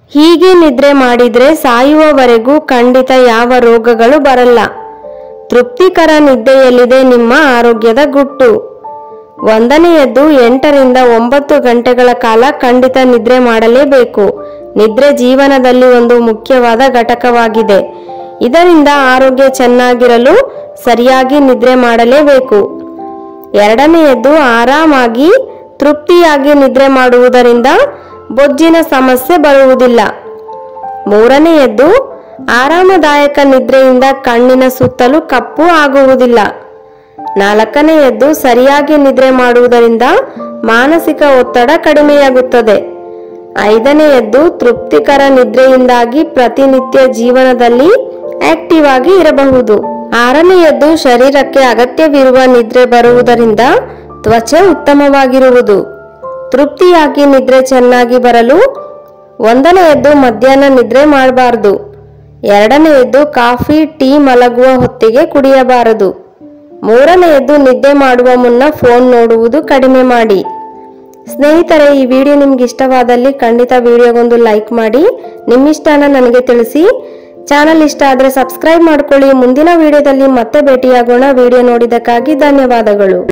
ಹೀಗೆ ನಿದ್ರೆ ಮಾಡಿದ್ರೆ ಸಾಯುವವರೆಗೂ ಖಂಡಿತ ಯಾವ ರೋಗಗಳು ಬರಲ್ಲ ತೃಪ್ತಿಕರ ನಿದ್ದೆಯಲ್ಲಿದೆ ನಿಮ್ಮ ಆರೋಗ್ಯದ ಗುಟ್ಟು ಒಂದನೆಯದ್ದು ಎಂಟರಿಂದ ಒಂಬತ್ತು ಗಂಟೆಗಳ ಕಾಲ ಖಂಡಿತ ನಿದ್ರೆ ಮಾಡಲೇಬೇಕು ನಿದ್ರೆ ಜೀವನದಲ್ಲಿ ಒಂದು ಮುಖ್ಯವಾದ ಘಟಕವಾಗಿದೆ ಇದರಿಂದ ಆರೋಗ್ಯ ಚೆನ್ನಾಗಿರಲು ಸರಿಯಾಗಿ ನಿದ್ರೆ ಮಾಡಲೇಬೇಕು ಎರಡನೆಯದ್ದು ಆರಾಮಾಗಿ ತೃಪ್ತಿಯಾಗಿ ನಿದ್ರೆ ಮಾಡುವುದರಿಂದ ಬೊಜ್ಜಿನ ಸಮಸ್ಯೆ ಬರುವುದಿಲ್ಲ ಮೂರನೆಯದ್ದು ಆರಾಮದಾಯಕ ನಿದ್ರೆಯಿಂದ ಕಣ್ಣಿನ ಸುತ್ತಲೂ ಕಪ್ಪು ಆಗುವುದಿಲ್ಲ ನಾಲ್ಕನೆಯದ್ದು ಸರಿಯಾಗಿ ನಿದ್ರೆ ಮಾಡುವುದರಿಂದ ಮಾನಸಿಕ ಒತ್ತಡ ಕಡಿಮೆಯಾಗುತ್ತದೆ ಐದನೆಯದ್ದು ತೃಪ್ತಿಕರ ನಿದ್ರೆಯಿಂದಾಗಿ ಪ್ರತಿನಿತ್ಯ ಜೀವನದಲ್ಲಿ ಆಕ್ಟಿವ್ ಆಗಿ ಇರಬಹುದು ಆರನೆಯದ್ದು ಶರೀರಕ್ಕೆ ಅಗತ್ಯವಿರುವ ನಿದ್ರೆ ಬರುವುದರಿಂದ ತ್ವಚೆ ಉತ್ತಮವಾಗಿರುವುದು ತೃಪ್ತಿಯಾಗಿ ನಿದ್ರೆ ಚೆನ್ನಾಗಿ ಬರಲು ಒಂದನೆಯದ್ದು ಮಧ್ಯಾಹ್ನ ನಿದ್ರೆ ಮಾಡಬಾರದು ಎರಡನೆಯದ್ದು ಕಾಫಿ ಟೀ ಮಲಗುವ ಹೊತ್ತಿಗೆ ಕುಡಿಯಬಾರದು ಮೂರನೆಯದ್ದು ನಿದ್ದೆ ಮಾಡುವ ಮುನ್ನ ಫೋನ್ ನೋಡುವುದು ಕಡಿಮೆ ಮಾಡಿ ಸ್ನೇಹಿತರೆ ಈ ವಿಡಿಯೋ ನಿಮ್ಗೆ ಇಷ್ಟವಾದಲ್ಲಿ ಖಂಡಿತ ವಿಡಿಯೋಗೊಂದು ಲೈಕ್ ಮಾಡಿ ನಿಮ್ಮಿಷ್ಟನ ನನಗೆ ತಿಳಿಸಿ ಚಾನಲ್ ಇಷ್ಟ ಆದರೆ ಸಬ್ಸ್ಕ್ರೈಬ್ ಮಾಡ್ಕೊಳ್ಳಿ ಮುಂದಿನ ವಿಡಿಯೋದಲ್ಲಿ ಮತ್ತೆ ಭೇಟಿಯಾಗೋಣ ವಿಡಿಯೋ ನೋಡಿದ್ದಕ್ಕಾಗಿ ಧನ್ಯವಾದಗಳು